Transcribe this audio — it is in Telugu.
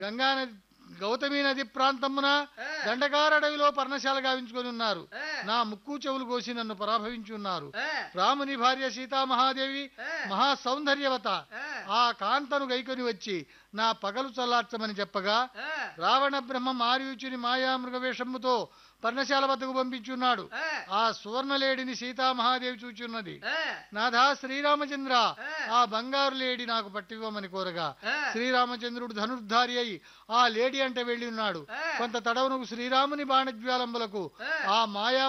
గంగా నది గౌతమి నది ప్రాంతమున ఆ. దండకార అడవిలో పర్ణశాల గావించుకొని ఉన్నారు ఆ. నా ముక్కు చెవులు కోసి నన్ను పరాభవించి ఉన్నారు ఆ, రాముని భార్య సీతామహాదేవి ఆ. మహా సౌందర్యవత ఆ, ఆ కాంతను గైకొని వచ్చి నా పగలు చల్లార్చమని చెప్పగా ఆ, రావణ బ్రహ్మ మారీచుని మాయా మృగవేషముతో పర్ణశాల వద్దకు పంపించున్నాడు ఆ, ఆ సువర్ణలేడిని సీతామహాదేవి చూచున్నది ఆ, నాథా శ్రీరామచంద్ర ఆ. ఆ బంగారు లేడి నాకు పట్టివ్వమని కోరగా ఆ. శ్రీరామచంద్రుడు ధనుర్ధారి అయి ఆ లేడి అంటే వెళ్ళి ఉన్నాడు ఆ. కొంత తడవునకు శ్రీరాముని బాణజ్వాలంబులకు ఆ. ఆ మాయా